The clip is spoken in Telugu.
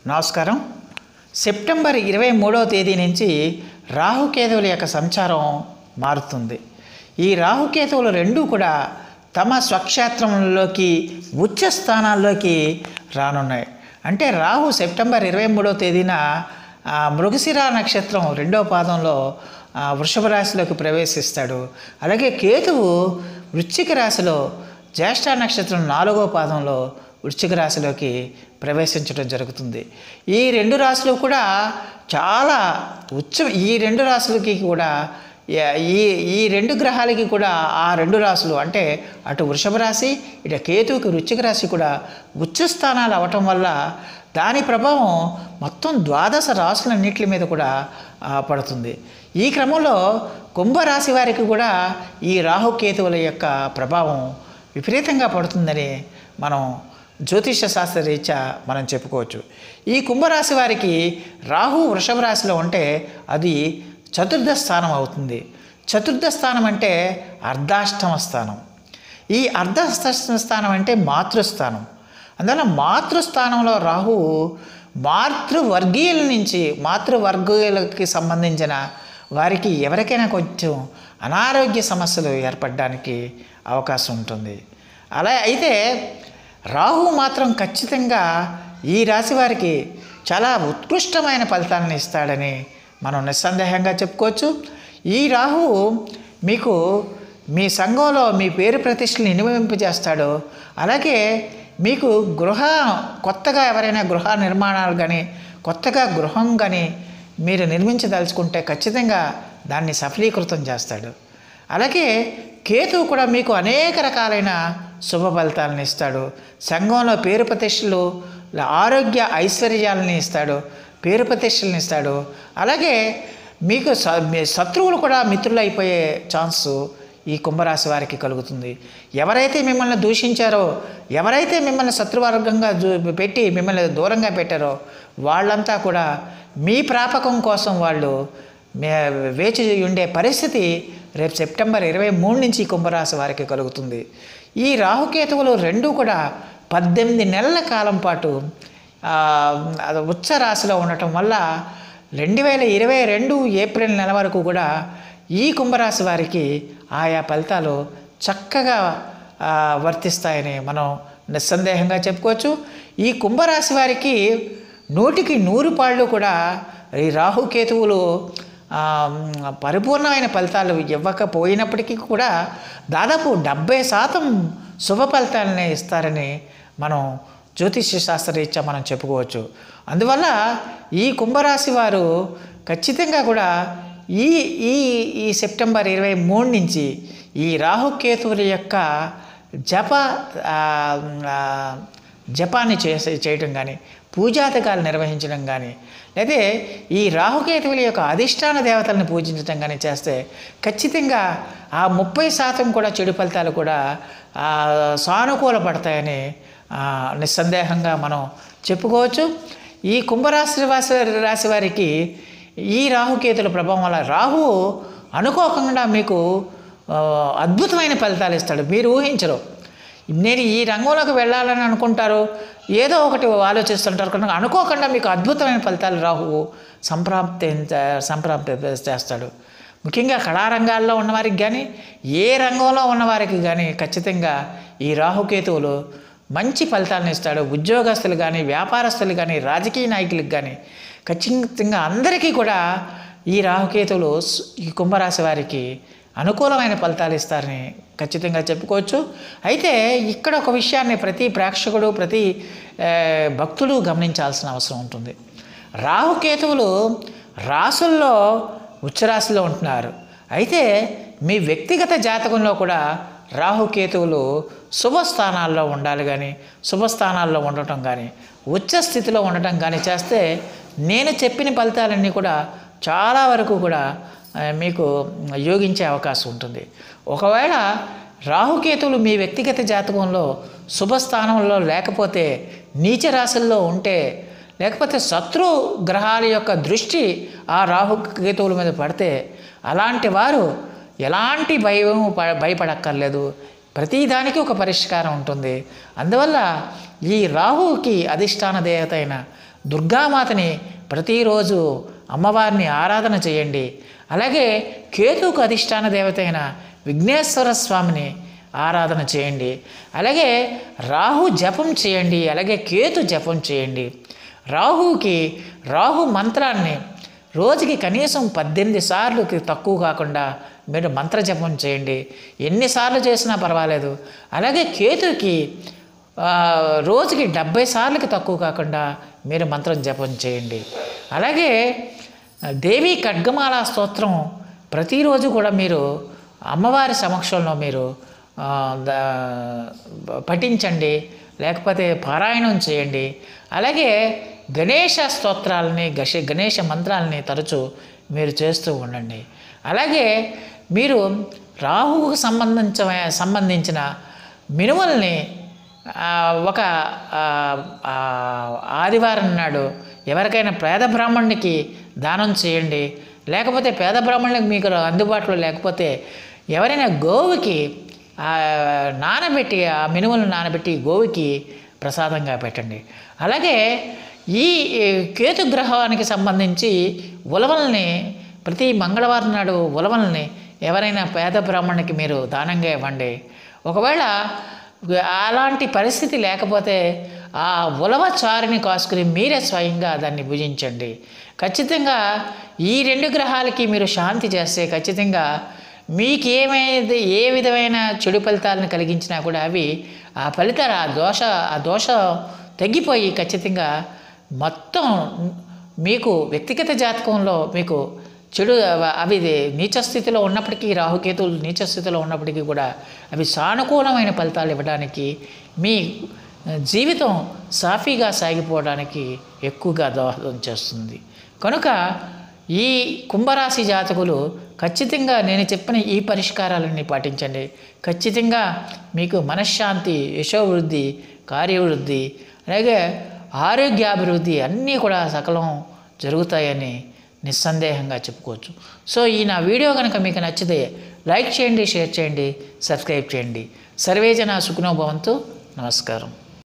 నమస్కారం సెప్టెంబర్ ఇరవై మూడవ తేదీ నుంచి రాహుకేతువుల యొక్క సంచారం మారుతుంది ఈ రాహుకేతువులు రెండూ కూడా తమ స్వక్షేత్రంలోకి ఉచ్చ స్థానాల్లోకి రానున్నాయి అంటే రాహు సెప్టెంబర్ ఇరవై మూడవ తేదీన ఆ, మృగశిర నక్షత్రం రెండవ పాదంలో ఆ, వృషభ రాశిలోకి ప్రవేశిస్తాడు అలాగే కేతువు వృశ్చిక రాశిలో జ్యేష్ఠ నక్షత్రం నాలుగో పాదంలో వృశ్చిక రాశిలోకి ప్రవేశించడం జరుగుతుంది ఈ రెండు రాశులు కూడా చాలా ఉచ్చ ఈ రెండు రాశులకి కూడా ఈ- ఈ ఈ రెండు గ్రహాలకి కూడా ఆ రెండు రాశులు అంటే అటు వృషభ రాశి ఇటు కేతువుకి వృశ్చిక రాశి కూడా ఉచ్చ స్థానాలు అవటం వల్ల దాని ప్రభావం మొత్తం ద్వాదశ రాశులన్నింటి మీద కూడా ఆ, పడుతుంది ఈ క్రమంలో కుంభరాశి వారికి కూడా ఈ రాహుకేతువుల యొక్క ప్రభావం విపరీతంగా పడుతుందని మనం జ్యోతిష శాస్త్ర రీత్యా మనం చెప్పుకోవచ్చు ఈ కుంభరాశి వారికి రాహు వృషభ రాశిలో ఉంటే అది చతుర్థ స్థానం అవుతుంది చతుర్థ స్థానం అంటే అర్ధాష్టమ స్థానం ఈ అర్ధాష్టమ స్థానం అంటే మాతృస్థానం అందువల్ల మాతృస్థానంలో రాహు మాతృవర్గీయుల నుంచి మాతృవర్గీయులకి సంబంధించిన వారికి ఎవరికైనా కొంచెం అనారోగ్య సమస్యలు ఏర్పడడానికి అవకాశం ఉంటుంది అలా అయితే రాహు మాత్రం ఖచ్చితంగా ఈ రాశి వారికి చాలా ఉత్కృష్టమైన ఫలితాలను ఇస్తాడని మనం నిస్సందేహంగా చెప్పుకోవచ్చు ఈ రాహు మీకు మీ సంఘంలో మీ పేరు ప్రతిష్టలు ఇనుమింపజేస్తాడు అలాగే మీకు గృహ కొత్తగా ఎవరైనా గృహ నిర్మాణాలు కానీ కొత్తగా గృహం కానీ మీరు నిర్మించదలుచుకుంటే ఖచ్చితంగా దాన్ని సఫలీకృతం చేస్తాడు అలాగే కేతువు కూడా మీకు అనేక రకాలైన శుభ ఫలితాలను ఇస్తాడు సంఘంలో పేరు ప్రతిష్టలు ఆరోగ్య ఐశ్వర్యాలని ఇస్తాడు పేరు ప్రతిష్టలను ఇస్తాడు అలాగే మీకు స- మీ శత్రువులు కూడా మిత్రులు అయిపోయే ఛాన్సు ఈ కుంభరాశి వారికి కలుగుతుంది ఎవరైతే మిమ్మల్ని దూషించారో ఎవరైతే మిమ్మల్ని శత్రువర్గంగా జూ- పెట్టి మిమ్మల్ని దూరంగా పెట్టారో వాళ్ళంతా కూడా మీ ప్రాపకం కోసం వాళ్ళు మే- వేచి ఉండే పరిస్థితి రేపు సెప్టెంబర్ ఇరవై మూడు నుంచి కుంభరాశి వారికి కలుగుతుంది ఈ రాహుకేతువులు రెండూ కూడా పద్దెనిమిది నెలల కాలం పాటు ఆ, అది ఉచ్చ రాశిలో ఉండటం వల్ల రెండు వేల ఇరవై రెండు ఏప్రిల్ నెల వరకు కూడా ఈ కుంభరాశి వారికి ఆయా ఫలితాలు చక్కగా ఆ, వర్తిస్తాయని మనం నిస్సందేహంగా చెప్పుకోవచ్చు ఈ కుంభరాశి వారికి నూటికి నూరు పాళ్ళు కూడా ఈ రాహుకేతువులు ఆ, పరిపూర్ణమైన ఫలితాలు ఇవ్వకపోయినప్పటికీ కూడా దాదాపు డెబ్బై శాతం శుభ ఫలితాలనే ఇస్తారని మనం జ్యోతిష్య శాస్త్రరీత్యా మనం చెప్పుకోవచ్చు అందువల్ల ఈ కుంభరాశి వారు ఖచ్చితంగా కూడా ఈ ఈ ఈ సెప్టెంబర్ ఇరవై మూడు నుంచి ఈ రాహుకేతువుల యొక్క జప ఆ, ఆ, జపాన్ని చేసే చేయటం కానీ పూజాతకాలు నిర్వహించడం కానీ లేదా ఈ రాహుకేతువుల యొక్క అధిష్టాన దేవతలను పూజించడం కానీ చేస్తే ఖచ్చితంగా ఆ ముప్పై శాతం కూడా చెడు ఫలితాలు కూడా ఆ, సానుకూల పడతాయని ఆ, నిస్సందేహంగా మనం చెప్పుకోవచ్చు ఈ కుంభరాశి రాశి రాశి వారికి ఈ రాహుకేతుల ప్రభావం వల్ల రాహు అనుకోకుండా మీకు ఆ, అద్భుతమైన ఫలితాలు ఇస్తాడు మీరు ఊహించరు నేను ఈ రంగంలోకి వెళ్ళాలని అనుకుంటారు ఏదో ఒకటి ఆలోచిస్తుంటారు కనుక అనుకోకుండా మీకు అద్భుతమైన ఫలితాలు రాహువు సంప్రాప్తి సంప్రాప్తి చేస్తాడు ముఖ్యంగా కళారంగాల్లో ఉన్నవారికి కానీ ఏ రంగంలో ఉన్నవారికి కానీ ఖచ్చితంగా ఈ రాహుకేతువులు మంచి ఫలితాలను ఇస్తాడు ఉద్యోగస్తులు కానీ వ్యాపారస్తులు కానీ రాజకీయ నాయకులకు కానీ ఖచ్చితంగా అందరికీ కూడా ఈ రాహుకేతువులు స్- ఈ కుంభరాశి వారికి అనుకూలమైన ఫలితాలు ఇస్తారని ఖచ్చితంగా చెప్పుకోవచ్చు అయితే ఇక్కడ ఒక విషయాన్ని ప్రతి ప్రేక్షకుడు ప్రతి ఆ, భక్తుడు గమనించాల్సిన అవసరం ఉంటుంది రాహుకేతువులు రాసుల్లో ఉచ్చరాశిలో ఉంటున్నారు అయితే మీ వ్యక్తిగత జాతకంలో కూడా రాహుకేతువులు శుభస్థానాల్లో ఉండాలి కానీ శుభస్థానాల్లో ఉండటం కానీ ఉచ్చ స్థితిలో ఉండటం కానీ చేస్తే నేను చెప్పిన ఫలితాలన్నీ కూడా చాలా వరకు కూడా ఆ, మీకు యోగించే అవకాశం ఉంటుంది ఒకవేళ రాహుకేతువులు మీ వ్యక్తిగత జాతకంలో శుభస్థానంలో లేకపోతే నీచ రాశుల్లో ఉంటే లేకపోతే శత్రు గ్రహాల యొక్క దృష్టి ఆ రాహుకేతువుల మీద పడితే అలాంటి వారు ఎలాంటి భయం ప- భయపడక్కర్లేదు ప్రతిదానికి ఒక పరిష్కారం ఉంటుంది అందువల్ల ఈ రాహువుకి అధిష్టాన దేవత అయిన దుర్గామాతని ప్రతిరోజు అమ్మవారిని ఆరాధన చేయండి అలాగే కేతుకు అధిష్టాన దేవత అయిన విఘ్నేశ్వర స్వామిని ఆరాధన చేయండి అలాగే రాహు జపం చేయండి అలాగే కేతు జపం చేయండి రాహుకి రాహు మంత్రాన్ని రోజుకి కనీసం పద్దెనిమిది సార్లుకి తక్కువ కాకుండా మీరు మంత్ర జపం చేయండి ఎన్నిసార్లు చేసినా పర్వాలేదు అలాగే కేతుకి ఆ, రోజుకి డెబ్బై సార్లకి తక్కువ కాకుండా మీరు మంత్రం జపం చేయండి అలాగే దేవి ఖడ్గమాల స్తోత్రం ప్రతిరోజు కూడా మీరు అమ్మవారి సమక్షంలో మీరు ఆ, ద- పఠించండి లేకపోతే పారాయణం చేయండి అలాగే గణేష స్తోత్రాలని గష గణేష మంత్రాలని తరచూ మీరు చేస్తూ ఉండండి అలాగే మీరు రాహువుకు సంబంధించ సంబంధించిన మినుముల్ని ఆ, ఒక ఆ, ఆ, ఆదివారం నాడు ఎవరికైనా పేద బ్రాహ్మణునికి దానం చేయండి లేకపోతే పేద బ్రాహ్మణులకు మీకు అందుబాటులో లేకపోతే ఎవరైనా గోవుకి ఆ, నానబెట్టి ఆ మినుములను నానబెట్టి గోవుకి ప్రసాదంగా పెట్టండి అలాగే ఈ కేతు గ్రహానికి సంబంధించి ఉలవల్ని ప్రతి మంగళవారం నాడు ఉలవల్ని ఎవరైనా పేద బ్రాహ్మణునికి మీరు దానంగా ఇవ్వండి ఒకవేళ అలాంటి పరిస్థితి లేకపోతే ఆ ఉలవ చారుని కాసుకుని మీరే స్వయంగా దాన్ని భుజించండి ఖచ్చితంగా ఈ రెండు గ్రహాలకి మీరు శాంతి చేస్తే ఖచ్చితంగా మీకు ఏమైంది ఏ విధమైన చెడు ఫలితాలను కలిగించినా కూడా అవి ఆ ఫలితాలు ఆ దోష ఆ దోషం తగ్గిపోయి ఖచ్చితంగా మొత్తం మీకు వ్యక్తిగత జాతకంలో మీకు చెడు అవి నీచ స్థితిలో ఉన్నప్పటికీ రాహుకేతువులు నీచ స్థితిలో ఉన్నప్పటికీ కూడా అవి సానుకూలమైన ఫలితాలు ఇవ్వడానికి మీ జీవితం సాఫీగా సాగిపోవడానికి ఎక్కువగా దోహదం చేస్తుంది కనుక ఈ కుంభరాశి జాతకులు ఖచ్చితంగా నేను చెప్పిన ఈ పరిష్కారాలన్నీ పాటించండి ఖచ్చితంగా మీకు మనశ్శాంతి యశోవృద్ధి కార్యవృద్ధి అలాగే ఆరోగ్యాభివృద్ధి అన్నీ కూడా సకలం జరుగుతాయని నిస్సందేహంగా చెప్పుకోవచ్చు సో ఈ నా వీడియో కనుక మీకు నచ్చితే లైక్ చేయండి షేర్ చేయండి సబ్స్క్రైబ్ చేయండి సర్వేజన సుఖనోభవంతు నమస్కారం